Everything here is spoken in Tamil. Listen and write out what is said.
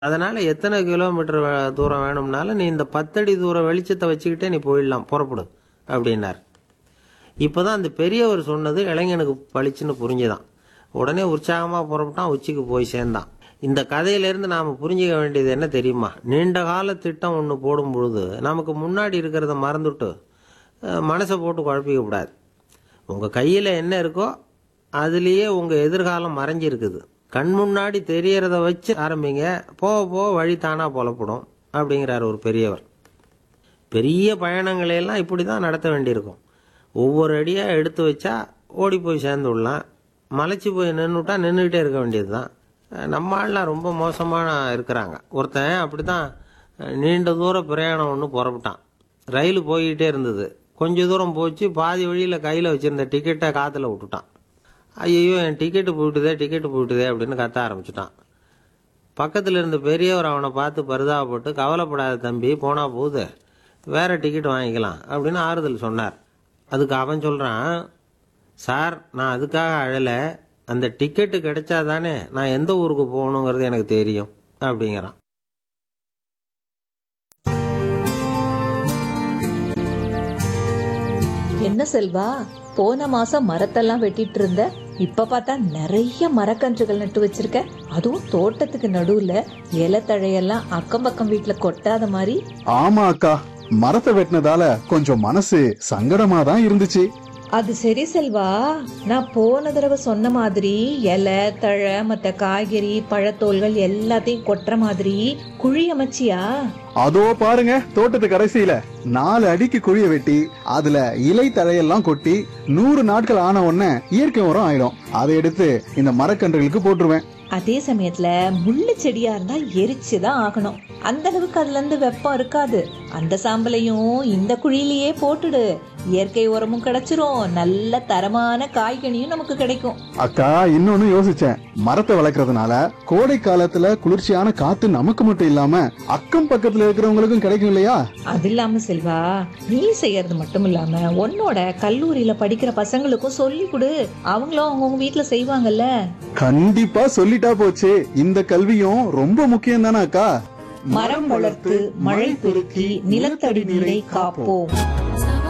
அதனால எத்தனை கிலோமீட்டர் வே- தூரம் வேணும்னாலும் நீ இந்த பத்தடி தூரம் வெளிச்சத்தை வச்சுக்கிட்டே நீ போயிடலாம் புறப்படு அப்படின்னார் இப்போதான் அந்த பெரியவர் சொன்னது இளைஞனுக்கு பளிச்சுன்னு புரிஞ்சுதான் உடனே உற்சாகமாக புறப்பட்டான் உச்சிக்கு போய் சேர்ந்தான் இந்த கதையிலேருந்து நாம் புரிஞ்சுக்க வேண்டியது என்ன தெரியுமா நீண்ட கால திட்டம் ஒன்று போடும் பொழுது நமக்கு முன்னாடி இருக்கிறத மறந்துட்டு அஹ், மனசை போட்டு குழப்பிக்க கூடாது உங்கள் கையில் என்ன இருக்கோ அதுலேயே உங்கள் எதிர்காலம் மறைஞ்சிருக்குது கண் முன்னாடி தெரியறத வச்சு ஆரம்பிங்க போக போக வழி தானாக புலப்படும் அப்படிங்கிறார் ஒரு பெரியவர் பெரிய பயணங்களை எல்லாம் இப்படி தான் நடத்த வேண்டியிருக்கும் ஒவ்வொரு அடியாக எடுத்து வச்சா ஓடி போய் சேர்ந்து விடலாம் மலைச்சு போய் நின்றுட்டா நின்றுக்கிட்டே இருக்க வேண்டியது தான் நம்ம ஆள்லாம் ரொம்ப மோசமான இருக்கிறாங்க ஒருத்தன் அப்படி தான் நீண்ட தூர பிரயாணம் ஒன்று புறப்பட்டான் ரயில் போய்கிட்டே இருந்தது கொஞ்ச தூரம் போச்சு பாதி வழியில் கையில் வச்சுருந்த டிக்கெட்டை காற்றுல விட்டுட்டான் ஐயோ என் டிக்கெட்டு போயிட்டுதே டிக்கெட்டு போயிட்டுதே அப்படின்னு கத்த ஆரம்பிச்சிட்டான் பக்கத்தில் இருந்த பெரியவர் அவனை பார்த்து பரிதாபப்பட்டு கவலைப்படாத தம்பி போனா போகுது வேற டிக்கெட் வாங்கிக்கலாம் அப்படின்னு ஆறுதல் சொன்னார் அதுக்கு அவன் சொல்கிறான் சார் நான் அதுக்காக அழலை அந்த டிக்கெட்டு கிடைச்சா தானே நான் எந்த ஊருக்கு போகணுங்கிறது எனக்கு தெரியும் அப்படிங்கிறான் என்ன செல்வா போன மாசம் மரத்தெல்லாம் வெட்டிட்டு இருந்த இப்ப பார்த்தா நிறைய மரக்கன்றுகள் நட்டு வச்சிருக்க அதுவும் தோட்டத்துக்கு நடுவுல இலை தழையெல்லாம் அக்கம் பக்கம் வீட்டுல கொட்டாத மாதிரி ஆமா அக்கா மரத்தை வெட்டினதால கொஞ்சம் மனசு சங்கடமா தான் இருந்துச்சு அது சரி செல்வா நான் போன தடவை சொன்ன மாதிரி இலை தழை மத்த காய்கறி பழத்தோல்கள் எல்லாத்தையும் கொட்டுற மாதிரி குழி அமைச்சியா அதோ பாருங்க தோட்டத்து கடைசியில நாலு அடிக்கு குழிய வெட்டி அதுல இலை தழையெல்லாம் கொட்டி நூறு நாட்கள் ஆன உடனே இயற்கை உரம் ஆயிடும் அதை எடுத்து இந்த மரக்கன்றுகளுக்கு போட்டுருவேன் அதே சமயத்துல முள்ளு செடியா இருந்தா எரிச்சுதான் ஆகணும் அந்த அளவுக்கு அதுல இருந்து வெப்பம் இருக்காது அந்த சாம்பலையும் இந்த குழியிலேயே போட்டுடு இயற்கை உரமும் கிடைச்சிரும் நல்ல தரமான காய்கனியும் நமக்கு கிடைக்கும் அக்கா இன்னொன்னு யோசிச்சேன் மரத்தை வளர்க்கறதுனால கோடை காலத்துல குளிர்ச்சியான காத்து நமக்கு மட்டும் இல்லாம அக்கம் பக்கத்துல இருக்கிறவங்களுக்கும் கிடைக்கும் இல்லையா அது இல்லாம செல்வா நீ செய்யறது மட்டும் இல்லாம உன்னோட கல்லூரியில படிக்கிற பசங்களுக்கும் சொல்லி கொடு அவங்களும் அவங்கவுங்க வீட்டுல செய்வாங்கல்ல கண்டிப்பா சொல்லிட்டா போச்சு இந்த கல்வியும் ரொம்ப முக்கியம் தானே அக்கா மரம் வளர்த்து மழை பெருக்கி நிலத்தடி நீரை காப்போம்